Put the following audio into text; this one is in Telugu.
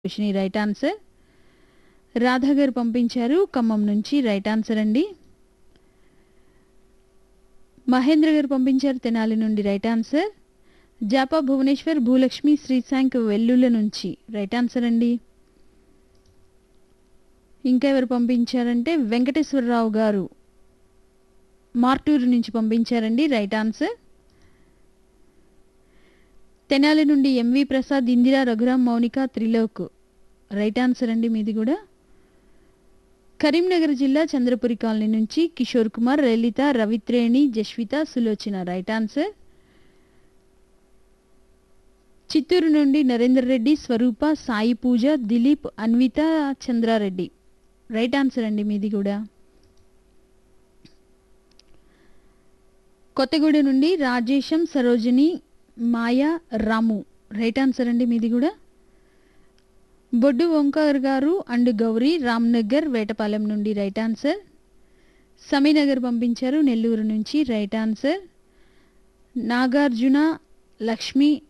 క్వశ్చన్ రైట్ ఆన్సర్ రాధా గారు పంపించారు ఖమ్మం నుంచి రైట్ ఆన్సర్ అండి మహేంద్ర గారు పంపించారు తెనాలి నుండి రైట్ ఆన్సర్ జాపా భువనేశ్వర్ భూలక్ష్మి శ్రీశాంక్ వెల్లుల నుంచి రైట్ ఆన్సర్ అండి ఇంకా ఎవరు పంపించారంటే వెంకటేశ్వరరావు గారు మార్టూరు నుంచి పంపించారండి రైట్ ఆన్సర్ తెనాలి నుండి MV Prasad Indira Raghuram Mounika Trilok right answer అండి మీది కూడా కరీంనగర్ జిల్లా చంద్రపురి కాలనీ నుంచి కిషోర్ కుమార్ లలిత రవిత్రేణి జస్విత సులోచన రైట్ ఆన్సర్ చిత్తూరు నుండి నరేందర్ రెడ్డి స్వరూప సాయి పూజ దిలీప్ అన్విత చంద్రారెడ్డి రైట్ ఆన్సర్ అండి మీది కూడా కొత్తగూడ నుండి రాజేశం సరోజిని మాయా రాము రైట్ ఆన్సర్ అండి మీది కూడా బొడ్డు ఓంకార్ గారు అండ్ గౌరీ రామ్నగర్ వేటపాలెం నుండి రైట్ ఆన్సర్ సమీనగర్ పంపించారు నెల్లూరు నుంచి రైట్ ఆన్సర్ నాగార్జున లక్ష్మి